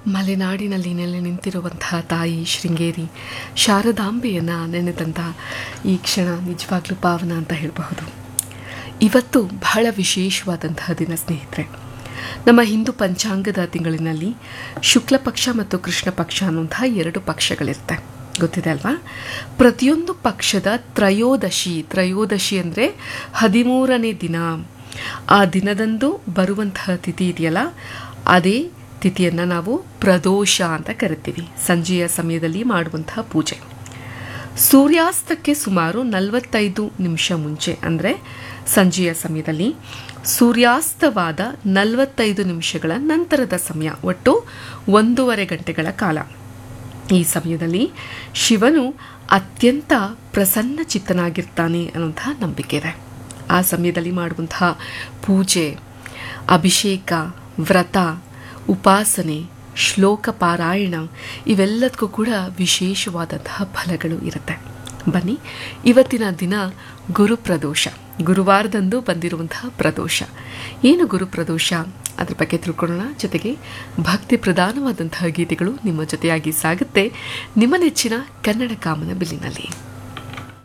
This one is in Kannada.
ಮಲೆನಾಡಿನಲ್ಲಿ ನೆಲೆ ನಿಂತಿರುವಂತಹ ತಾಯಿ ಶೃಂಗೇರಿ ಶಾರದಾಂಬೆಯನ್ನು ನೆನೆದಂಥ ಈ ಕ್ಷಣ ನಿಜವಾಗ್ಲೂ ಪಾವನ ಅಂತ ಹೇಳಬಹುದು ಇವತ್ತು ಬಹಳ ವಿಶೇಷವಾದಂತಹ ದಿನ ಸ್ನೇಹಿತರೆ ನಮ್ಮ ಹಿಂದೂ ಪಂಚಾಂಗದ ತಿಂಗಳಿನಲ್ಲಿ ಶುಕ್ಲ ಪಕ್ಷ ಮತ್ತು ಕೃಷ್ಣ ಪಕ್ಷ ಅನ್ನುವಂತಹ ಎರಡು ಪಕ್ಷಗಳಿರುತ್ತೆ ಗೊತ್ತಿದೆ ಅಲ್ವಾ ಪ್ರತಿಯೊಂದು ಪಕ್ಷದ ತ್ರಯೋದಶಿ ತ್ರಯೋದಶಿ ಅಂದರೆ ಹದಿಮೂರನೇ ದಿನ ಆ ದಿನದಂದು ಬರುವಂತಹ ತಿಥಿ ಇದೆಯಲ್ಲ ಅದೇ ತಿಥಿಯನ್ನು ನಾವು ಪ್ರದೋಷ ಅಂತ ಕರಿತೀವಿ ಸಂಜೆಯ ಸಮಯದಲ್ಲಿ ಮಾಡುವಂತಹ ಪೂಜೆ ಸೂರ್ಯಾಸ್ತಕ್ಕೆ ಸುಮಾರು ನಲವತ್ತೈದು ನಿಮಿಷ ಮುಂಚೆ ಅಂದರೆ ಸಂಜೆಯ ಸಮಯದಲ್ಲಿ ಸೂರ್ಯಾಸ್ತವಾದ ನಲವತ್ತೈದು ನಿಮಿಷಗಳ ನಂತರದ ಸಮಯ ಒಟ್ಟು ಒಂದೂವರೆ ಗಂಟೆಗಳ ಕಾಲ ಈ ಸಮಯದಲ್ಲಿ ಶಿವನು ಅತ್ಯಂತ ಪ್ರಸನ್ನ ಚಿತ್ತನಾಗಿರ್ತಾನೆ ಅನ್ನುವಂತಹ ನಂಬಿಕೆ ಇದೆ ಆ ಸಮಯದಲ್ಲಿ ಮಾಡುವಂತಹ ಪೂಜೆ ಅಭಿಷೇಕ ವ್ರತ ಉಪಾಸನೆ ಶ್ಲೋಕ ಪಾರಾಯಣ ಇವೆಲ್ಲದಕ್ಕೂ ಕೂಡ ವಿಶೇಷವಾದಂತಹ ಫಲಗಳು ಇರುತ್ತೆ ಬನ್ನಿ ಇವತ್ತಿನ ದಿನ ಗುರುಪ್ರದೋಷ ಗುರುವಾರದಂದು ಬಂದಿರುವಂತಹ ಪ್ರದೋಷ ಏನು ಗುರುಪ್ರದೋಷ ಅದ್ರ ಬಗ್ಗೆ ತಿಳ್ಕೊಳ್ಳೋಣ ಜೊತೆಗೆ ಭಕ್ತಿ ಪ್ರಧಾನವಾದಂತಹ ಗೀತೆಗಳು ನಿಮ್ಮ ಜೊತೆಯಾಗಿ ಸಾಗುತ್ತೆ ನಿಮ್ಮ ನೆಚ್ಚಿನ ಕನ್ನಡ ಕಾಮನ ಬಿಲ್ಲಿನಲ್ಲಿ